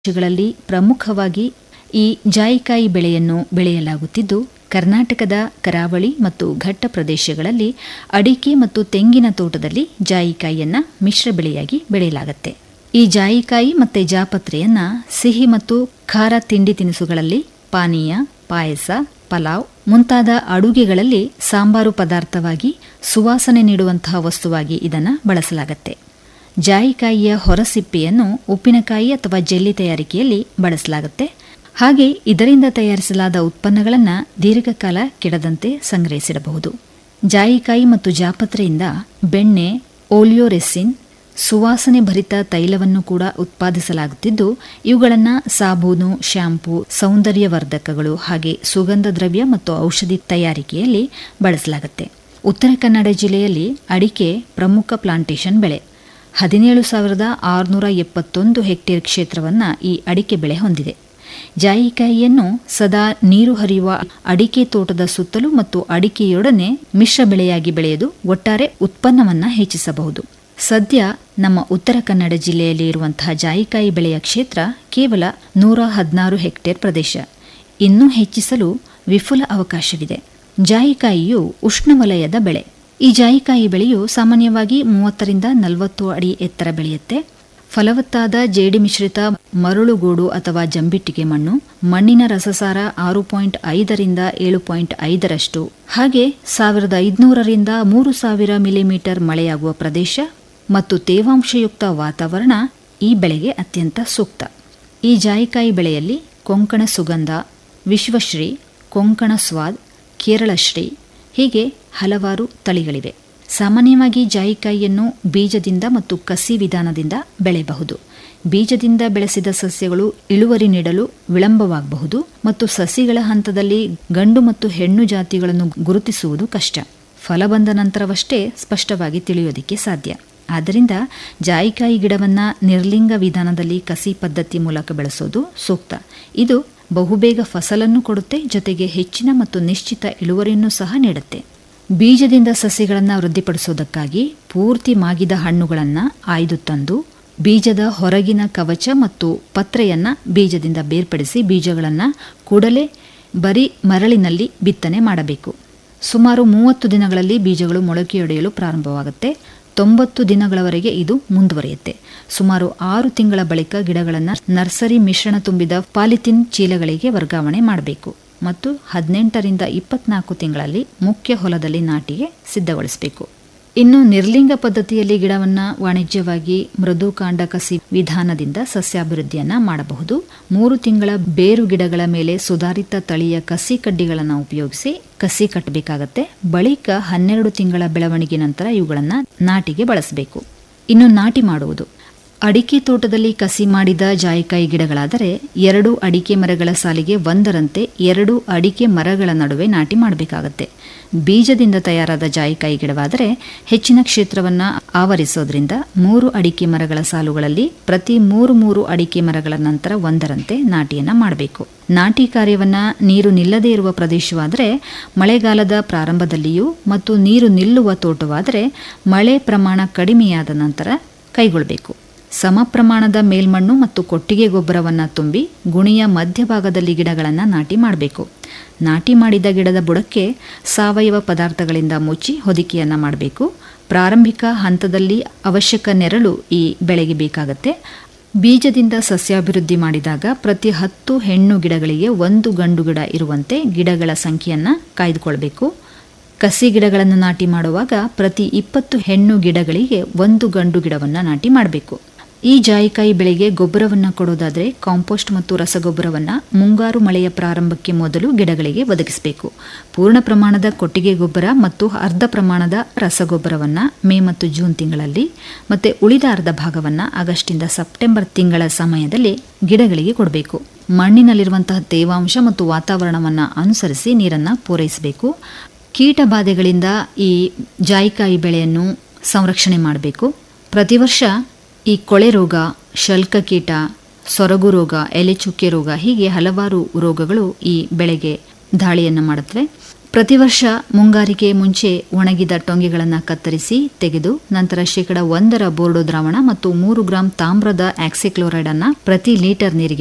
ರಾಜ್ಯಗಳಲ್ಲಿ ಪ್ರಮುಖವಾಗಿ ಈ ಜಾಯಿಕಾಯಿ ಬೆಳೆಯನ್ನು ಬೆಳೆಯಲಾಗುತ್ತಿದ್ದು ಕರ್ನಾಟಕದ ಕರಾವಳಿ ಮತ್ತು ಘಟ್ಟ ಪ್ರದೇಶಗಳಲ್ಲಿ ಅಡಿಕೆ ಮತ್ತು ತೆಂಗಿನ ತೋಟದಲ್ಲಿ ಜಾಯಿಕಾಯಿಯನ್ನ ಮಿಶ್ರ ಬೆಳೆಯಾಗಿ ಬೆಳೆಯಲಾಗುತ್ತೆ ಈ ಜಾಯಿಕಾಯಿ ಮತ್ತೆ ಜಾಪತ್ರೆಯನ್ನ ಸಿಹಿ ಮತ್ತು ಖಾರ ತಿಂಡಿ ತಿನಿಸುಗಳಲ್ಲಿ ಪಾನೀಯ ಪಾಯಸ ಪಲಾವ್ ಮುಂತಾದ ಅಡುಗೆಗಳಲ್ಲಿ ಸಾಂಬಾರು ಪದಾರ್ಥವಾಗಿ ಸುವಾಸನೆ ನೀಡುವಂತಹ ವಸ್ತುವಾಗಿ ಇದನ್ನು ಬಳಸಲಾಗುತ್ತೆ ಜಾಯಿಕಾಯಿಯ ಹೊರಸಿಪ್ಪೆಯನ್ನು ಉಪ್ಪಿನಕಾಯಿ ಅಥವಾ ಜೆಲ್ಲಿ ತಯಾರಿಕೆಯಲ್ಲಿ ಬಳಸಲಾಗುತ್ತೆ ಹಾಗೆ ಇದರಿಂದ ತಯಾರಿಸಲಾದ ಉತ್ಪನ್ನಗಳನ್ನು ದೀರ್ಘಕಾಲ ಕೆಡದಂತೆ ಸಂಗ್ರಹಿಸಿಡಬಹುದು ಜಾಯಿಕಾಯಿ ಮತ್ತು ಜಾಪತ್ರೆಯಿಂದ ಬೆಣ್ಣೆ ಓಲಿಯೋರೆಸಿನ್ ಸುವಾಸನೆ ಭರಿತ ತೈಲವನ್ನು ಕೂಡ ಉತ್ಪಾದಿಸಲಾಗುತ್ತಿದ್ದು ಇವುಗಳನ್ನು ಸಾಬೂನು ಶ್ಯಾಂಪೂ ಸೌಂದರ್ಯವರ್ಧಕಗಳು ಹಾಗೆ ಸುಗಂಧ ದ್ರವ್ಯ ಮತ್ತು ಔಷಧಿ ತಯಾರಿಕೆಯಲ್ಲಿ ಬಳಸಲಾಗುತ್ತೆ ಉತ್ತರ ಕನ್ನಡ ಜಿಲ್ಲೆಯಲ್ಲಿ ಅಡಿಕೆ ಪ್ರಮುಖ ಪ್ಲಾಂಟೇಶನ್ ಬೆಳೆ ಹದಿನೇಳು ಸಾವಿರದ ಆರುನೂರ ಎಪ್ಪತ್ತೊಂದು ಹೆಕ್ಟೇರ್ ಕ್ಷೇತ್ರವನ್ನು ಈ ಅಡಿಕೆ ಬೆಳೆ ಹೊಂದಿದೆ ಜಾಯಿಕಾಯಿಯನ್ನು ಸದಾ ನೀರು ಹರಿಯುವ ಅಡಿಕೆ ತೋಟದ ಸುತ್ತಲೂ ಮತ್ತು ಅಡಿಕೆಯೊಡನೆ ಮಿಶ್ರ ಬೆಳೆಯಾಗಿ ಬೆಳೆಯದು ಒಟ್ಟಾರೆ ಉತ್ಪನ್ನವನ್ನು ಹೆಚ್ಚಿಸಬಹುದು ಸದ್ಯ ನಮ್ಮ ಉತ್ತರ ಕನ್ನಡ ಜಿಲ್ಲೆಯಲ್ಲಿ ಇರುವಂತಹ ಜಾಯಿಕಾಯಿ ಬೆಳೆಯ ಕ್ಷೇತ್ರ ಕೇವಲ ನೂರ ಹದಿನಾರು ಹೆಕ್ಟೇರ್ ಪ್ರದೇಶ ಇನ್ನೂ ಹೆಚ್ಚಿಸಲು ವಿಫುಲ ಅವಕಾಶವಿದೆ ಜಾಯಿಕಾಯಿಯು ಉಷ್ಣವಲಯದ ಬೆಳೆ ಈ ಜಾಯಿಕಾಯಿ ಬೆಳೆಯು ಸಾಮಾನ್ಯವಾಗಿ ಮೂವತ್ತರಿಂದ ನಲವತ್ತು ಅಡಿ ಎತ್ತರ ಬೆಳೆಯುತ್ತೆ ಫಲವತ್ತಾದ ಜೇಡಿ ಮಿಶ್ರಿತ ಮರಳುಗೋಡು ಅಥವಾ ಜಂಬಿಟ್ಟಿಗೆ ಮಣ್ಣು ಮಣ್ಣಿನ ರಸಸಾರ ಆರು ಪಾಯಿಂಟ್ ಐದರಿಂದ ಏಳು ಪಾಯಿಂಟ್ ಐದರಷ್ಟು ಹಾಗೆ ಸಾವಿರದ ಐದುನೂರರಿಂದ ಮೂರು ಸಾವಿರ ಮಿಲಿಮೀಟರ್ ಮಳೆಯಾಗುವ ಪ್ರದೇಶ ಮತ್ತು ತೇವಾಂಶಯುಕ್ತ ವಾತಾವರಣ ಈ ಬೆಳೆಗೆ ಅತ್ಯಂತ ಸೂಕ್ತ ಈ ಜಾಯಿಕಾಯಿ ಬೆಳೆಯಲ್ಲಿ ಕೊಂಕಣ ಸುಗಂಧ ವಿಶ್ವಶ್ರೀ ಕೊಂಕಣ ಸ್ವಾದ್ ಕೇರಳಶ್ರೀ ಹೀಗೆ ಹಲವಾರು ತಳಿಗಳಿವೆ ಸಾಮಾನ್ಯವಾಗಿ ಜಾಯಿಕಾಯಿಯನ್ನು ಬೀಜದಿಂದ ಮತ್ತು ಕಸಿ ವಿಧಾನದಿಂದ ಬೆಳೆಯಬಹುದು ಬೀಜದಿಂದ ಬೆಳೆಸಿದ ಸಸ್ಯಗಳು ಇಳುವರಿ ನೀಡಲು ವಿಳಂಬವಾಗಬಹುದು ಮತ್ತು ಸಸಿಗಳ ಹಂತದಲ್ಲಿ ಗಂಡು ಮತ್ತು ಹೆಣ್ಣು ಜಾತಿಗಳನ್ನು ಗುರುತಿಸುವುದು ಕಷ್ಟ ಫಲ ಬಂದ ನಂತರವಷ್ಟೇ ಸ್ಪಷ್ಟವಾಗಿ ತಿಳಿಯೋದಕ್ಕೆ ಸಾಧ್ಯ ಆದ್ದರಿಂದ ಜಾಯಿಕಾಯಿ ಗಿಡವನ್ನು ನಿರ್ಲಿಂಗ ವಿಧಾನದಲ್ಲಿ ಕಸಿ ಪದ್ಧತಿ ಮೂಲಕ ಬೆಳೆಸೋದು ಸೂಕ್ತ ಇದು ಬಹುಬೇಗ ಫಸಲನ್ನು ಕೊಡುತ್ತೆ ಜೊತೆಗೆ ಹೆಚ್ಚಿನ ಮತ್ತು ನಿಶ್ಚಿತ ಇಳುವರಿಯನ್ನು ಸಹ ನೀಡುತ್ತೆ ಬೀಜದಿಂದ ಸಸಿಗಳನ್ನು ವೃದ್ಧಿಪಡಿಸೋದಕ್ಕಾಗಿ ಪೂರ್ತಿ ಮಾಗಿದ ಹಣ್ಣುಗಳನ್ನು ಆಯ್ದು ತಂದು ಬೀಜದ ಹೊರಗಿನ ಕವಚ ಮತ್ತು ಪತ್ರೆಯನ್ನ ಬೀಜದಿಂದ ಬೇರ್ಪಡಿಸಿ ಬೀಜಗಳನ್ನು ಕೂಡಲೇ ಬರೀ ಮರಳಿನಲ್ಲಿ ಬಿತ್ತನೆ ಮಾಡಬೇಕು ಸುಮಾರು ಮೂವತ್ತು ದಿನಗಳಲ್ಲಿ ಬೀಜಗಳು ಮೊಳಕೆಯೊಡೆಯಲು ಪ್ರಾರಂಭವಾಗುತ್ತೆ ತೊಂಬತ್ತು ದಿನಗಳವರೆಗೆ ಇದು ಮುಂದುವರಿಯುತ್ತೆ ಸುಮಾರು ಆರು ತಿಂಗಳ ಬಳಿಕ ಗಿಡಗಳನ್ನು ನರ್ಸರಿ ಮಿಶ್ರಣ ತುಂಬಿದ ಪಾಲಿಥಿನ್ ಚೀಲಗಳಿಗೆ ವರ್ಗಾವಣೆ ಮಾಡಬೇಕು ಮತ್ತು ಹದಿನೆಂಟರಿಂದ ಇಪ್ಪತ್ನಾಲ್ಕು ತಿಂಗಳಲ್ಲಿ ಮುಖ್ಯ ಹೊಲದಲ್ಲಿ ನಾಟಿಗೆ ಸಿದ್ಧಗೊಳಿಸಬೇಕು ಇನ್ನು ನಿರ್ಲಿಂಗ ಪದ್ಧತಿಯಲ್ಲಿ ಗಿಡವನ್ನು ವಾಣಿಜ್ಯವಾಗಿ ಮೃದು ಕಾಂಡ ಕಸಿ ವಿಧಾನದಿಂದ ಸಸ್ಯಾಭಿವೃದ್ಧಿಯನ್ನ ಮಾಡಬಹುದು ಮೂರು ತಿಂಗಳ ಬೇರು ಗಿಡಗಳ ಮೇಲೆ ಸುಧಾರಿತ ತಳಿಯ ಕಸಿ ಕಡ್ಡಿಗಳನ್ನು ಉಪಯೋಗಿಸಿ ಕಸಿ ಕಟ್ಟಬೇಕಾಗತ್ತೆ ಬಳಿಕ ಹನ್ನೆರಡು ತಿಂಗಳ ಬೆಳವಣಿಗೆ ನಂತರ ಇವುಗಳನ್ನು ನಾಟಿಗೆ ಬಳಸಬೇಕು ಇನ್ನು ನಾಟಿ ಮಾಡುವುದು ಅಡಿಕೆ ತೋಟದಲ್ಲಿ ಕಸಿ ಮಾಡಿದ ಜಾಯಿಕಾಯಿ ಗಿಡಗಳಾದರೆ ಎರಡು ಅಡಿಕೆ ಮರಗಳ ಸಾಲಿಗೆ ಒಂದರಂತೆ ಎರಡು ಅಡಿಕೆ ಮರಗಳ ನಡುವೆ ನಾಟಿ ಮಾಡಬೇಕಾಗತ್ತೆ ಬೀಜದಿಂದ ತಯಾರಾದ ಜಾಯಿಕಾಯಿ ಗಿಡವಾದರೆ ಹೆಚ್ಚಿನ ಕ್ಷೇತ್ರವನ್ನು ಆವರಿಸೋದ್ರಿಂದ ಮೂರು ಅಡಿಕೆ ಮರಗಳ ಸಾಲುಗಳಲ್ಲಿ ಪ್ರತಿ ಮೂರು ಮೂರು ಅಡಿಕೆ ಮರಗಳ ನಂತರ ಒಂದರಂತೆ ನಾಟಿಯನ್ನ ಮಾಡಬೇಕು ನಾಟಿ ಕಾರ್ಯವನ್ನ ನೀರು ನಿಲ್ಲದೇ ಇರುವ ಪ್ರದೇಶವಾದರೆ ಮಳೆಗಾಲದ ಪ್ರಾರಂಭದಲ್ಲಿಯೂ ಮತ್ತು ನೀರು ನಿಲ್ಲುವ ತೋಟವಾದರೆ ಮಳೆ ಪ್ರಮಾಣ ಕಡಿಮೆಯಾದ ನಂತರ ಕೈಗೊಳ್ಳಬೇಕು ಸಮ ಪ್ರಮಾಣದ ಮೇಲ್ಮಣ್ಣು ಮತ್ತು ಕೊಟ್ಟಿಗೆ ಗೊಬ್ಬರವನ್ನು ತುಂಬಿ ಗುಣಿಯ ಮಧ್ಯಭಾಗದಲ್ಲಿ ಗಿಡಗಳನ್ನು ನಾಟಿ ಮಾಡಬೇಕು ನಾಟಿ ಮಾಡಿದ ಗಿಡದ ಬುಡಕ್ಕೆ ಸಾವಯವ ಪದಾರ್ಥಗಳಿಂದ ಮುಚ್ಚಿ ಹೊದಿಕೆಯನ್ನು ಮಾಡಬೇಕು ಪ್ರಾರಂಭಿಕ ಹಂತದಲ್ಲಿ ಅವಶ್ಯಕ ನೆರಳು ಈ ಬೆಳೆಗೆ ಬೇಕಾಗತ್ತೆ ಬೀಜದಿಂದ ಸಸ್ಯಾಭಿವೃದ್ಧಿ ಮಾಡಿದಾಗ ಪ್ರತಿ ಹತ್ತು ಹೆಣ್ಣು ಗಿಡಗಳಿಗೆ ಒಂದು ಗಂಡು ಗಿಡ ಇರುವಂತೆ ಗಿಡಗಳ ಸಂಖ್ಯೆಯನ್ನು ಕಾಯ್ದುಕೊಳ್ಬೇಕು ಕಸಿ ಗಿಡಗಳನ್ನು ನಾಟಿ ಮಾಡುವಾಗ ಪ್ರತಿ ಇಪ್ಪತ್ತು ಹೆಣ್ಣು ಗಿಡಗಳಿಗೆ ಒಂದು ಗಂಡು ಗಿಡವನ್ನು ನಾಟಿ ಮಾಡಬೇಕು ಈ ಜಾಯಿಕಾಯಿ ಬೆಳೆಗೆ ಗೊಬ್ಬರವನ್ನು ಕೊಡೋದಾದರೆ ಕಾಂಪೋಸ್ಟ್ ಮತ್ತು ರಸಗೊಬ್ಬರವನ್ನು ಮುಂಗಾರು ಮಳೆಯ ಪ್ರಾರಂಭಕ್ಕೆ ಮೊದಲು ಗಿಡಗಳಿಗೆ ಒದಗಿಸಬೇಕು ಪೂರ್ಣ ಪ್ರಮಾಣದ ಕೊಟ್ಟಿಗೆ ಗೊಬ್ಬರ ಮತ್ತು ಅರ್ಧ ಪ್ರಮಾಣದ ರಸಗೊಬ್ಬರವನ್ನು ಮೇ ಮತ್ತು ಜೂನ್ ತಿಂಗಳಲ್ಲಿ ಮತ್ತು ಉಳಿದ ಅರ್ಧ ಭಾಗವನ್ನು ಆಗಸ್ಟಿಂದ ಸೆಪ್ಟೆಂಬರ್ ತಿಂಗಳ ಸಮಯದಲ್ಲಿ ಗಿಡಗಳಿಗೆ ಕೊಡಬೇಕು ಮಣ್ಣಿನಲ್ಲಿರುವಂತಹ ತೇವಾಂಶ ಮತ್ತು ವಾತಾವರಣವನ್ನು ಅನುಸರಿಸಿ ನೀರನ್ನು ಪೂರೈಸಬೇಕು ಕೀಟ ಬಾಧೆಗಳಿಂದ ಈ ಜಾಯಿಕಾಯಿ ಬೆಳೆಯನ್ನು ಸಂರಕ್ಷಣೆ ಮಾಡಬೇಕು ಪ್ರತಿ ವರ್ಷ ಈ ಕೊಳೆ ರೋಗ ಶಲ್ಕ ಕೀಟ ಸೊರಗು ರೋಗ ಎಲೆ ಚುಕ್ಕೆ ರೋಗ ಹೀಗೆ ಹಲವಾರು ರೋಗಗಳು ಈ ಬೆಳೆಗೆ ದಾಳಿಯನ್ನು ಮಾಡುತ್ತವೆ ಪ್ರತಿ ವರ್ಷ ಮುಂಗಾರಿಗೆ ಮುಂಚೆ ಒಣಗಿದ ಟೊಂಗೆಗಳನ್ನು ಕತ್ತರಿಸಿ ತೆಗೆದು ನಂತರ ಶೇಕಡ ಒಂದರ ಬೋರ್ಡೋ ದ್ರಾವಣ ಮತ್ತು ಮೂರು ಗ್ರಾಂ ತಾಮ್ರದ ಆಕ್ಸಿಕ್ಲೋರೈಡ್ ಅನ್ನು ಪ್ರತಿ ಲೀಟರ್ ನೀರಿಗೆ